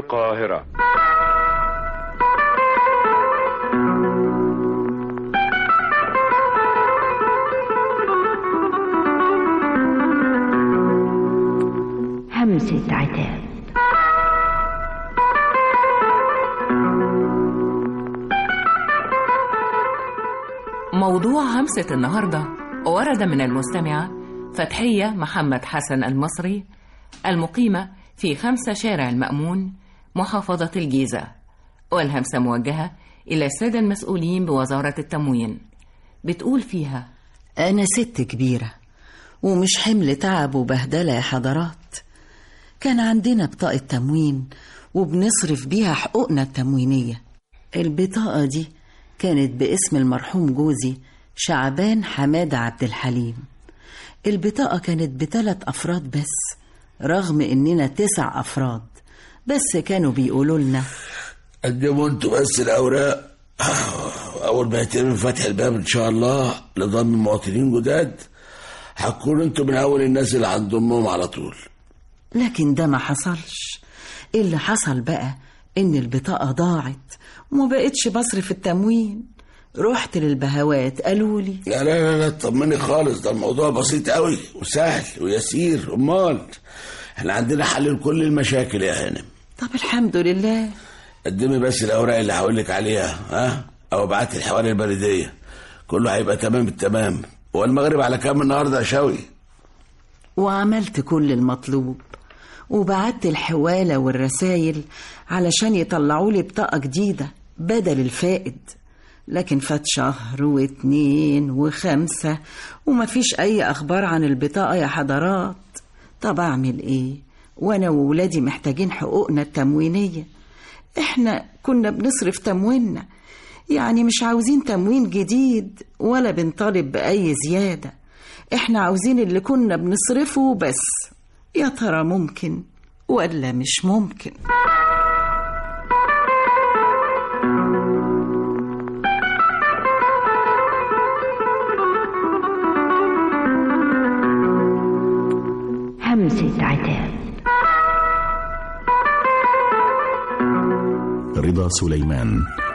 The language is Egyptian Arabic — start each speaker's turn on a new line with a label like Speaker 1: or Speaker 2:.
Speaker 1: القاهرة
Speaker 2: همسة عتاب
Speaker 3: موضوع همسة النهاردة ورد من المستمعة فتحية محمد حسن المصري المقيمة في خمسة شارع المأمون محافظة الجيزة والهمسة موجهة إلى السادة المسؤولين بوزارة التموين بتقول فيها
Speaker 4: أنا ست كبيرة ومش حمل تعب وبهدلة يا حضرات كان عندنا بطاقة تموين وبنصرف بيها حقوقنا التموينية البطاقة دي كانت باسم المرحوم جوزي شعبان حمادة عبد الحليم البطاقة كانت بثلاث أفراد بس رغم إننا تسع أفراد بس كانوا بيقولوا لنا
Speaker 5: قدموا انتوا بس الأوراق أول ما يتم فتح الباب إن شاء الله لضم مواطنين جداد هتكونوا انتوا من أول الناس اللي هنضمهم على طول
Speaker 4: لكن ده ما حصلش اللي حصل بقى إن البطاقة ضاعت وما بقتش بصرف التموين رحت للبهوات قالوا لي
Speaker 5: لا لا لا لا طمني خالص ده الموضوع بسيط قوي وسهل ويسير امال احنا عندنا حل لكل المشاكل يا هانم
Speaker 4: طب الحمد لله
Speaker 5: قدمي بس الاوراق اللي هقول لك عليها ها او ابعتي الحوالي البريديه كله هيبقى تمام التمام هو المغرب على كام النهارده يا شوي
Speaker 4: وعملت كل المطلوب وبعت الحوالة والرسايل علشان يطلعوا لي بطاقة جديدة بدل الفائد لكن فات شهر واتنين وخمسة ومفيش أي أخبار عن البطاقة يا حضرات طب أعمل إيه وأنا وولادي محتاجين حقوقنا التموينية إحنا كنا بنصرف تمويننا يعني مش عاوزين تموين جديد ولا بنطالب بأي زيادة إحنا عاوزين اللي كنا بنصرفه بس يا ترى ممكن ولا مش ممكن
Speaker 2: همسة عتاب
Speaker 6: رضا سليمان